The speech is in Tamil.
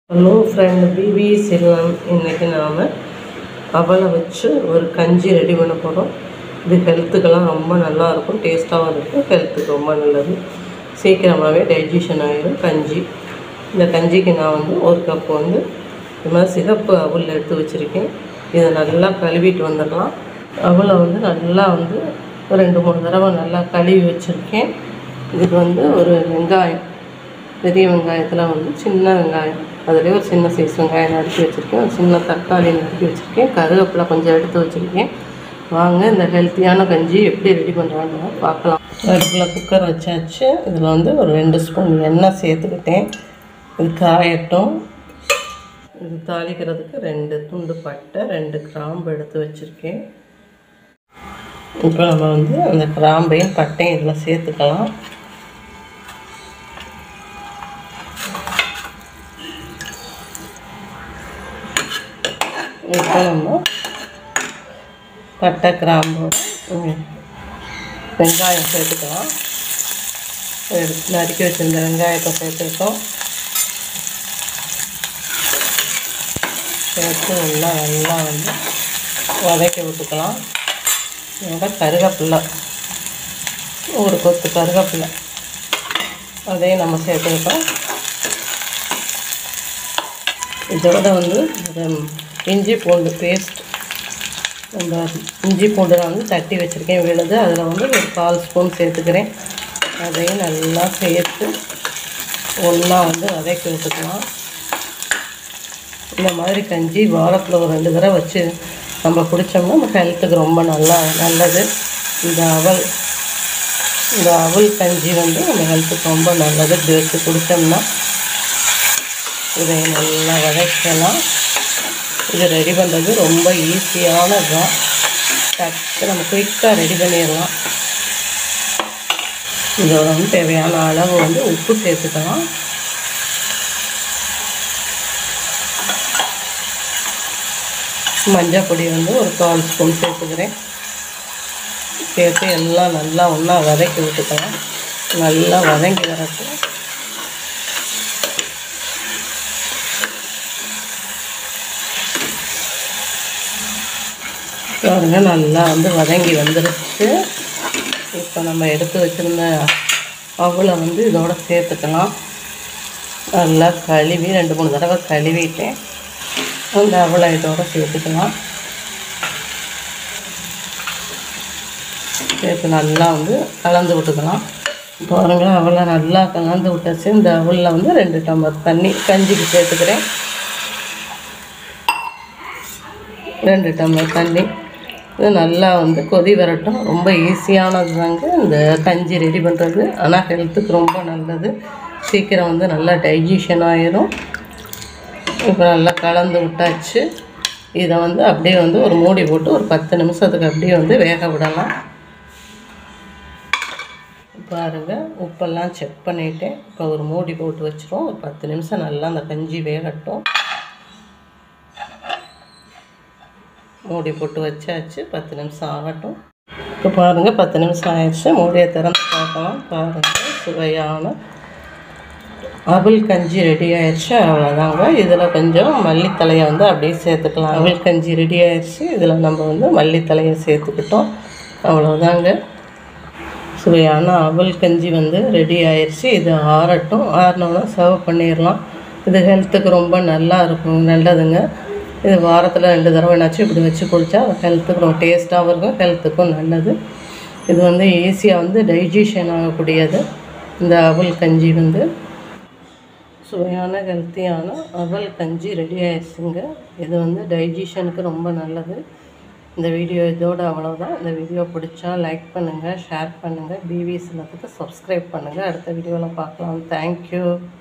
ஹலோ ஃப்ரெண்ட் பிபி செல்லம் இன்றைக்கி நாம் அவலை வச்சு ஒரு கஞ்சி ரெடி பண்ண போகிறோம் இது ஹெல்த்துக்கெல்லாம் ரொம்ப நல்லா இருக்கும் டேஸ்ட்டாகவும் இருக்கும் ஹெல்த்துக்கு ரொம்ப நல்லது சீக்கிரமாகவே டைஜஷன் ஆகிடும் கஞ்சி இந்த கஞ்சிக்கு நான் வந்து ஒரு கப் வந்து இது மாதிரி சிகப்பு அவல் எடுத்து வச்சுருக்கேன் இதை நல்லா கழுவிட்டு வந்துடலாம் அவலை வந்து நல்லா வந்து ஒரு ரெண்டு மூணு தடவை நல்லா கழுவி வச்சுருக்கேன் இதுக்கு வந்து ஒரு வெங்காயம் பெரிய வெங்காயத்தில் வந்து சின்ன வெங்காயம் அதுலேயே ஒரு சின்ன சைஸ் வெங்காயம் நறுக்கி வச்சுருக்கேன் ஒரு சின்ன தக்காளி நறுக்கி வச்சுருக்கேன் கருவேப்பிலை கொஞ்சம் எடுத்து வச்சுருக்கேன் வாங்க இந்த ஹெல்த்தியான கஞ்சி எப்படி ரெடி பண்ணுறாங்க பார்க்கலாம் அடுப்பில் குக்கர் வச்சாச்சு இதில் வந்து ஒரு ரெண்டு ஸ்பூன் எண்ணெய் சேர்த்துக்கிட்டேன் இது காயட்டும் இது தாளிக்கிறதுக்கு ரெண்டு துண்டு பட்டை ரெண்டு கிராம்பு எடுத்து வச்சுருக்கேன் இப்போ நம்ம வந்து அந்த கிராம்பையும் பட்டையும் இதில் சேர்த்துக்கலாம் இப்போ நம்ம பட்டை கிராம்பு ம், வெங்காயம் சேர்த்துக்கலாம் எடுத்து நறுக்கி வச்சிருந்த வெங்காயத்தை சேர்த்துருக்கோம் சேர்த்து நல்லா நல்லா வந்து வதக்கி விட்டுக்கலாம் இதோட கருவேப்பில்லை ஒரு கொத்து கருவேப்பில்லை அதையும் நம்ம சேர்த்துக்கிட்டோம் இதோட வந்து இந்த இஞ்சி பூண்டு பேஸ்ட் நம்ம இஞ்சி பூண்டு நான் வந்து தட்டி வச்சுருக்கேன் விழுது அதில் வந்து ஒரு கால் ஸ்பூன் சேர்த்துக்கிறேன் அதையும் நல்லா சேர்த்து ஒன்றா வந்து வதக்கி விட்டுக்கலாம் இந்த மாதிரி கஞ்சி வாரத்தில் ஒரு ரெண்டு தடவை வச்சு நம்ம குடித்தோம்னா நம்ம ஹெல்த்துக்கு ரொம்ப நல்லா நல்லது இந்த அவல் இந்த அவல் கஞ்சி வந்து நம்ம ஹெல்த்துக்கு ரொம்ப நல்லது இப்படி வச்சு குடித்தோம்னா இதை நல்லா வதக்கலாம் இது ரெடி பண்ணுறது ரொம்ப ஈஸியானது தான் டக்கு நம்ம குயிக்காக ரெடி பண்ணிடலாம் இதோட வந்து தேவையான அளவு வந்து உப்பு சேர்த்துக்கலாம் மஞ்சள் பொடி வந்து ஒரு கால் ஸ்பூன் சேர்த்துக்கிறேன் சேர்த்து எல்லாம் நல்லா ஒன்றா வதக்கி விட்டுக்கலாம் நல்லா வதங்கி வரட்டும் பாருங்க நல்லா வந்து வதங்கி வந்துருச்சு இப்போ நம்ம எடுத்து வச்சுருந்த அவலை வந்து இதோட சேர்த்துக்கலாம் நல்லா கழுவி ரெண்டு மூணு தடவை கழுவிட்டேன் அந்த அவலை இதோட சேர்த்துக்கலாம் சேர்த்து நல்லா வந்து கலந்து விட்டுக்கலாம் பாருங்க அவலை நல்லா கலந்து விட்டாச்சு இந்த அவலில் வந்து ரெண்டு டம்ளர் தண்ணி கஞ்சிக்கு சேர்த்துக்கிறேன் ரெண்டு டம்ளர் தண்ணி இது நல்லா வந்து கொதி வரட்டும் ரொம்ப ஈஸியானது தாங்க இந்த கஞ்சி ரெடி பண்ணுறது ஆனால் ஹெல்த்துக்கு ரொம்ப நல்லது சீக்கிரம் வந்து நல்லா டைஜஷன் ஆயிரும் இப்போ நல்லா கலந்து விட்டாச்சு இதை வந்து அப்படியே வந்து ஒரு மூடி போட்டு ஒரு பத்து நிமிஷத்துக்கு அப்படியே வந்து வேக விடலாம் பாருங்கள் உப்பெல்லாம் செக் பண்ணிவிட்டேன் இப்போ ஒரு மூடி போட்டு வச்சிரும் ஒரு பத்து நிமிஷம் நல்லா அந்த கஞ்சி வேகட்டும் மூடி போட்டு வச்சாச்சு பத்து நிமிஷம் ஆகட்டும் இப்போ பாருங்கள் பத்து நிமிஷம் ஆயிடுச்சு மூடியை திறந்து பார்க்கலாம் பாருங்கள் சுவையான அவல் கஞ்சி ரெடி ஆயிடுச்சு அவ்வளோதாங்க இதில் கொஞ்சம் மல்லித்தலையை வந்து அப்படியே சேர்த்துக்கலாம் அவல் கஞ்சி ரெடி ஆயிடுச்சு இதில் நம்ம வந்து மல்லித்தலையை சேர்த்துக்கிட்டோம் அவ்வளோதாங்க சுவையான அவல் கஞ்சி வந்து ரெடி ஆயிடுச்சு இது ஆறட்டும் ஆறினோன்னா சர்வ் பண்ணிடலாம் இது ஹெல்த்துக்கு ரொம்ப நல்லா இருக்கும் நல்லதுங்க இது வாரத்தில் ரெண்டு தடவை என்னாச்சும் இப்படி வச்சு குடித்தா ஹெல்த்துக்கு ரொம்ப டேஸ்ட்டாகவும் இருக்கும் ஹெல்த்துக்கும் நல்லது இது வந்து ஈஸியாக வந்து டைஜஷன் ஆகக்கூடியது இந்த அவல் கஞ்சி வந்து சுவையான ஹெல்த்தியான அவல் கஞ்சி ரெடி ஆயிடுச்சுங்க இது வந்து டைஜஷனுக்கு ரொம்ப நல்லது இந்த வீடியோ இதோட அவ்வளோதான் இந்த வீடியோ பிடிச்சா லைக் பண்ணுங்கள் ஷேர் பண்ணுங்கள் பிவி சிலத்துக்கு சப்ஸ்கிரைப் பண்ணுங்கள் அடுத்த வீடியோவில் பார்க்கலாம் தேங்க்யூ